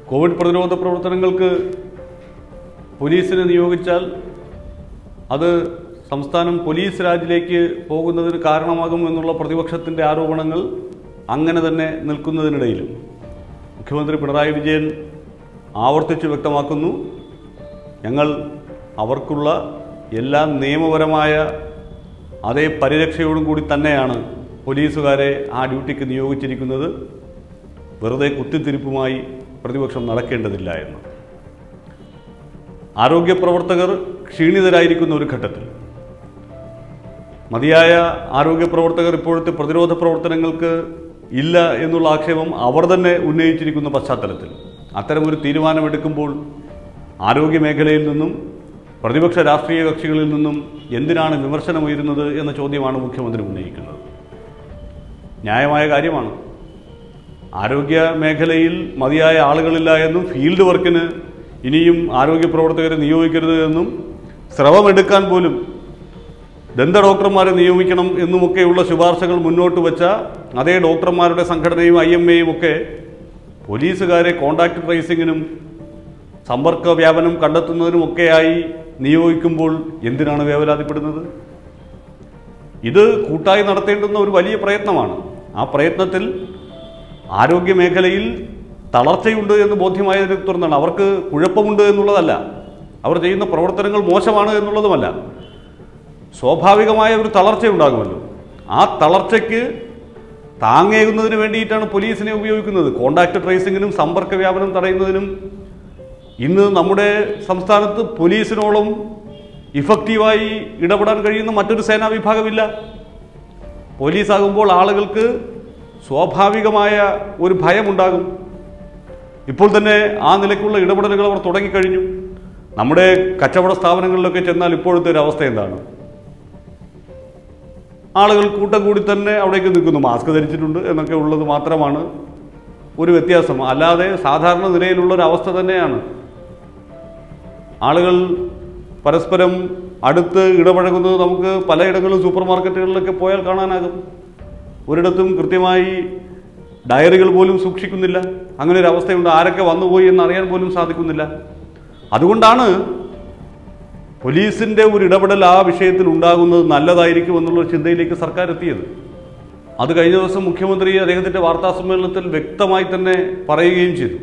Covid പ്രതിരോധ പ്രവർത്തനങ്ങൾക്ക് പോലീസിനെ നിയോഗിച്ചാൽ അത് സംസ്ഥാനം പോലീസ് രാജിലേക്ക് പോകുന്നതിന് കാരണമാകും എന്നുള്ള പ്രതിപക്ഷത്തിൻ്റെ ആരോപണങ്ങൾ അങ്ങനെ തന്നെ നിൽക്കുന്നതിനിടയിലും മുഖ്യമന്ത്രി പിണറായി വിജയൻ ആവർത്തിച്ച് വ്യക്തമാക്കുന്നു ഞങ്ങൾ അവർക്കുള്ള എല്ലാ നിയമപരമായ അതേ പരിരക്ഷയോടും കൂടി തന്നെയാണ് പോലീസുകാരെ ആ ഡ്യൂട്ടിക്ക് നിയോഗിച്ചിരിക്കുന്നത് വെറുതെ കുത്തിത്തിരിപ്പുമായി പ്രതിപക്ഷം നടക്കേണ്ടതില്ല എന്ന് ആരോഗ്യ പ്രവർത്തകർ ക്ഷീണിതരായിരിക്കുന്ന ഒരു ഘട്ടത്തിൽ മതിയായ ആരോഗ്യ പ്രവർത്തകർ ഇപ്പോഴത്തെ പ്രതിരോധ പ്രവർത്തനങ്ങൾക്ക് ഇല്ല എന്നുള്ള ആക്ഷേപം അവർ തന്നെ ഉന്നയിച്ചിരിക്കുന്ന പശ്ചാത്തലത്തിൽ അത്തരമൊരു തീരുമാനമെടുക്കുമ്പോൾ ആരോഗ്യ മേഖലയിൽ നിന്നും പ്രതിപക്ഷ രാഷ്ട്രീയ കക്ഷികളിൽ നിന്നും എന്തിനാണ് വിമർശനമുയരുന്നത് എന്ന ചോദ്യമാണ് മുഖ്യമന്ത്രി ഉന്നയിക്കുന്നത് ന്യായമായ കാര്യമാണ് ആരോഗ്യ മേഖലയിൽ മതിയായ ആളുകളില്ല എന്നും ഫീൽഡ് വർക്കിന് ഇനിയും ആരോഗ്യ പ്രവർത്തകരെ നിയോഗിക്കരുത് എന്നും സ്രവമെടുക്കാൻ പോലും ദന്ത ഡോക്ടർമാരെ നിയമിക്കണം എന്നുമൊക്കെയുള്ള ശുപാർശകൾ മുന്നോട്ട് വച്ച അതേ ഡോക്ടർമാരുടെ സംഘടനയും ഐ എം എയും ഒക്കെ പോലീസുകാരെ കോണ്ടാക്ട് ട്രേസിങ്ങിനും സമ്പർക്ക വ്യാപനം കണ്ടെത്തുന്നതിനുമൊക്കെയായി നിയോഗിക്കുമ്പോൾ എന്തിനാണ് വേവലാതിപ്പെടുന്നത് ഇത് കൂട്ടായി നടത്തേണ്ടുന്ന ഒരു വലിയ പ്രയത്നമാണ് ആ പ്രയത്നത്തിൽ ആരോഗ്യ മേഖലയിൽ തളർച്ചയുണ്ട് എന്ന് ബോധ്യമായതിനെ തുടർന്നാണ് അവർക്ക് കുഴപ്പമുണ്ട് എന്നുള്ളതല്ല അവർ ചെയ്യുന്ന പ്രവർത്തനങ്ങൾ മോശമാണ് എന്നുള്ളതുമല്ല സ്വാഭാവികമായ ഒരു തളർച്ചയുണ്ടാകുമല്ലോ ആ തളർച്ചയ്ക്ക് താങ്ങേകുന്നതിന് വേണ്ടിയിട്ടാണ് പോലീസിനെ ഉപയോഗിക്കുന്നത് കോണ്ടാക്ട് ട്രേസിങ്ങിനും സമ്പർക്ക വ്യാപനം തടയുന്നതിനും ഇന്ന് നമ്മുടെ സംസ്ഥാനത്ത് പോലീസിനോളം ഇഫക്റ്റീവായി ഇടപെടാൻ കഴിയുന്ന മറ്റൊരു സേനാ വിഭാഗമില്ല പോലീസാകുമ്പോൾ ആളുകൾക്ക് സ്വാഭാവികമായ ഒരു ഭയമുണ്ടാകും ഇപ്പോൾ തന്നെ ആ നിലയ്ക്കുള്ള ഇടപെടലുകൾ അവർ തുടങ്ങിക്കഴിഞ്ഞു നമ്മുടെ കച്ചവട സ്ഥാപനങ്ങളിലൊക്കെ ചെന്നാൽ ഇപ്പോഴത്തെ ഒരു അവസ്ഥ എന്താണ് ആളുകൾ കൂട്ടം കൂടി തന്നെ അവിടേക്ക് നിൽക്കുന്നു മാസ്ക് ധരിച്ചിട്ടുണ്ട് എന്നൊക്കെ ഉള്ളത് മാത്രമാണ് ഒരു വ്യത്യാസം അല്ലാതെ സാധാരണ നിലയിലുള്ള ഒരു അവസ്ഥ തന്നെയാണ് ആളുകൾ പരസ്പരം അടുത്ത് ഇടപഴകുന്നത് നമുക്ക് പലയിടങ്ങളിലും സൂപ്പർ മാർക്കറ്റുകളിലൊക്കെ പോയാൽ കാണാനാകും ഒരിടത്തും കൃത്യമായി ഡയറികൾ പോലും സൂക്ഷിക്കുന്നില്ല അങ്ങനെ ഒരു അവസ്ഥയുണ്ട് ആരൊക്കെ വന്നുപോയി എന്ന് അറിയാൻ പോലും സാധിക്കുന്നില്ല അതുകൊണ്ടാണ് പോലീസിൻ്റെ ഒരു ഇടപെടൽ ആ വിഷയത്തിൽ ഉണ്ടാകുന്നത് നല്ലതായിരിക്കും എന്നുള്ള ഒരു ചിന്തയിലേക്ക് സർക്കാർ എത്തിയത് അത് കഴിഞ്ഞ ദിവസം മുഖ്യമന്ത്രി അദ്ദേഹത്തിൻ്റെ വാർത്താ സമ്മേളനത്തിൽ വ്യക്തമായി തന്നെ പറയുകയും ചെയ്തു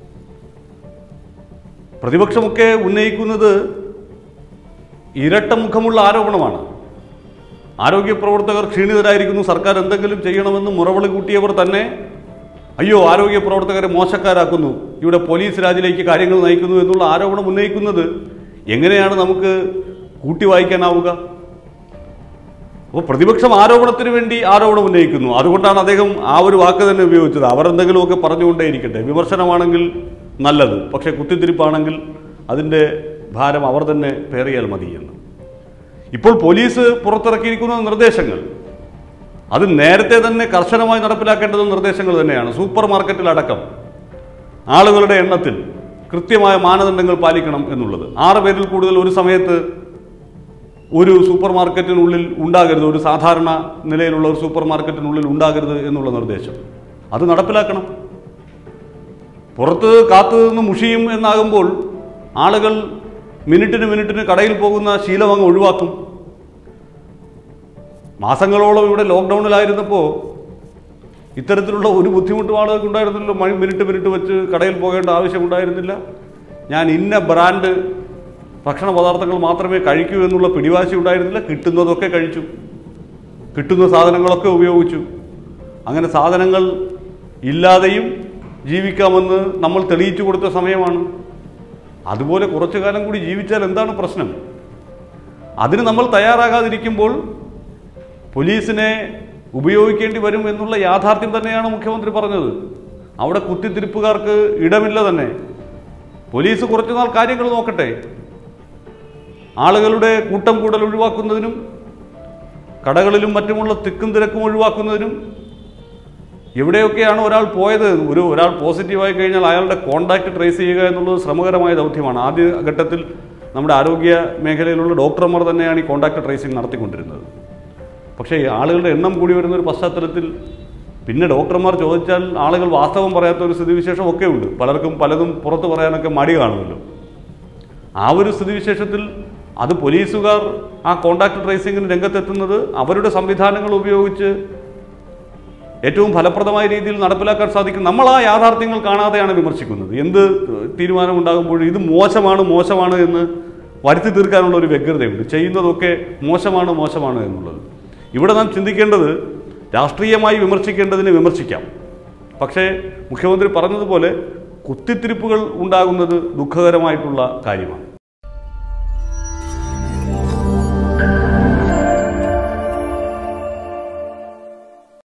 പ്രതിപക്ഷമൊക്കെ ഉന്നയിക്കുന്നത് ഇരട്ടമുഖമുള്ള ആരോപണമാണ് ആരോഗ്യ പ്രവർത്തകർ ക്ഷീണിതരായിരിക്കുന്നു സർക്കാർ എന്തെങ്കിലും ചെയ്യണമെന്ന് മുറവിളി കൂട്ടിയവർ തന്നെ അയ്യോ ആരോഗ്യ പ്രവർത്തകരെ മോശക്കാരാക്കുന്നു ഇവിടെ പോലീസ് രാജിലേക്ക് കാര്യങ്ങൾ നയിക്കുന്നു എന്നുള്ള ആരോപണം ഉന്നയിക്കുന്നത് എങ്ങനെയാണ് നമുക്ക് കൂട്ടി വായിക്കാനാവുക അപ്പോൾ പ്രതിപക്ഷം ആരോപണത്തിന് വേണ്ടി ആരോപണം ഉന്നയിക്കുന്നു അതുകൊണ്ടാണ് അദ്ദേഹം ആ ഒരു വാക്ക് തന്നെ ഉപയോഗിച്ചത് അവർ എന്തെങ്കിലുമൊക്കെ പറഞ്ഞുകൊണ്ടേയിരിക്കട്ടെ വിമർശനമാണെങ്കിൽ നല്ലത് പക്ഷേ കുത്തിത്തിരിപ്പാണെങ്കിൽ അതിൻ്റെ ഭാരം അവർ തന്നെ പേറിയാൽ മതി എന്ന് ഇപ്പോൾ പോലീസ് പുറത്തിറക്കിയിരിക്കുന്ന നിർദ്ദേശങ്ങൾ അത് നേരത്തെ തന്നെ കർശനമായി നടപ്പിലാക്കേണ്ടത് നിർദ്ദേശങ്ങൾ തന്നെയാണ് സൂപ്പർ മാർക്കറ്റിലടക്കം ആളുകളുടെ എണ്ണത്തിൽ കൃത്യമായ മാനദണ്ഡങ്ങൾ പാലിക്കണം എന്നുള്ളത് ആറ് പേരിൽ കൂടുതൽ ഒരു സമയത്ത് ഒരു സൂപ്പർ മാർക്കറ്റിനുള്ളിൽ ഉണ്ടാകരുത് ഒരു സാധാരണ നിലയിലുള്ള ഒരു സൂപ്പർ മാർക്കറ്റിനുള്ളിൽ ഉണ്ടാകരുത് എന്നുള്ള നിർദ്ദേശം അത് നടപ്പിലാക്കണം പുറത്ത് കാത്തു നിന്ന് മുഷിയും എന്നാകുമ്പോൾ ആളുകൾ മിനിറ്റിന് മിനിറ്റിന് കടയിൽ പോകുന്ന ശീലം അങ്ങ് ഒഴിവാക്കും മാസങ്ങളോളം ഇവിടെ ലോക്ക്ഡൗണിലായിരുന്നപ്പോൾ ഇത്തരത്തിലുള്ള ഒരു ബുദ്ധിമുട്ടും ആളുകൾക്ക് ഉണ്ടായിരുന്നില്ലല്ലോ മണി മിനിറ്റ് മിനിറ്റ് വെച്ച് കടയിൽ പോകേണ്ട ആവശ്യമുണ്ടായിരുന്നില്ല ഞാൻ ഇന്ന ബ്രാൻഡ് ഭക്ഷണ പദാർത്ഥങ്ങൾ മാത്രമേ കഴിക്കൂ എന്നുള്ള പിടിവാശി ഉണ്ടായിരുന്നില്ല കിട്ടുന്നതൊക്കെ കഴിച്ചു കിട്ടുന്ന സാധനങ്ങളൊക്കെ ഉപയോഗിച്ചു അങ്ങനെ സാധനങ്ങൾ ഇല്ലാതെയും ജീവിക്കാമെന്ന് നമ്മൾ തെളിയിച്ചു കൊടുത്ത സമയമാണ് അതുപോലെ കുറച്ചു കാലം കൂടി ജീവിച്ചാൽ എന്താണ് പ്രശ്നം അതിന് നമ്മൾ തയ്യാറാകാതിരിക്കുമ്പോൾ പോലീസിനെ ഉപയോഗിക്കേണ്ടി വരും എന്നുള്ള യാഥാർത്ഥ്യം തന്നെയാണ് മുഖ്യമന്ത്രി പറഞ്ഞത് അവിടെ കുത്തിത്തിരിപ്പുകാർക്ക് ഇടമില്ല തന്നെ പോലീസ് കുറച്ചുനാൾ കാര്യങ്ങൾ നോക്കട്ടെ ആളുകളുടെ കൂട്ടം കൂടൽ ഒഴിവാക്കുന്നതിനും കടകളിലും മറ്റുമുള്ള തിക്കും തിരക്കും ഒഴിവാക്കുന്നതിനും എവിടെയൊക്കെയാണ് ഒരാൾ പോയത് ഒരു ഒരാൾ പോസിറ്റീവായി കഴിഞ്ഞാൽ അയാളുടെ കോണ്ടാക്ട് ട്രേസ് ചെയ്യുക എന്നുള്ളത് ശ്രമകരമായ ദൗത്യമാണ് ആദ്യ ഘട്ടത്തിൽ നമ്മുടെ ആരോഗ്യ മേഖലയിലുള്ള ഡോക്ടർമാർ തന്നെയാണ് ഈ കോണ്ടാക്ട് ട്രേസിംഗ് നടത്തിക്കൊണ്ടിരുന്നത് പക്ഷേ ഈ ആളുകളുടെ എണ്ണം കൂടി വരുന്ന ഒരു പശ്ചാത്തലത്തിൽ പിന്നെ ഡോക്ടർമാർ ചോദിച്ചാൽ ആളുകൾ വാസ്തവം പറയാത്ത ഒരു സ്ഥിതിവിശേഷം ഒക്കെ ഉണ്ട് പലർക്കും പലതും പുറത്ത് പറയാനൊക്കെ മടി കാണുമല്ലോ ആ ഒരു സ്ഥിതിവിശേഷത്തിൽ അത് പോലീസുകാർ ആ കോണ്ടാക്ട് ട്രേസിങ്ങിന് രംഗത്തെത്തുന്നത് അവരുടെ സംവിധാനങ്ങൾ ഉപയോഗിച്ച് ഏറ്റവും ഫലപ്രദമായ രീതിയിൽ നടപ്പിലാക്കാൻ സാധിക്കും നമ്മൾ ആ യാഥാർത്ഥ്യങ്ങൾ കാണാതെയാണ് വിമർശിക്കുന്നത് എന്ത് തീരുമാനം ഉണ്ടാകുമ്പോഴും ഇത് മോശമാണ് മോശമാണ് എന്ന് വരുത്തി തീർക്കാനുള്ള ഒരു വ്യഗ്രതയുണ്ട് ചെയ്യുന്നതൊക്കെ മോശമാണ് മോശമാണ് എന്നുള്ളത് ഇവിടെ നാം ചിന്തിക്കേണ്ടത് രാഷ്ട്രീയമായി വിമർശിക്കേണ്ടതിന് വിമർശിക്കാം പക്ഷേ മുഖ്യമന്ത്രി പറഞ്ഞതുപോലെ കുത്തിത്തിരിപ്പുകൾ ഉണ്ടാകുന്നത് ദുഃഖകരമായിട്ടുള്ള കാര്യമാണ്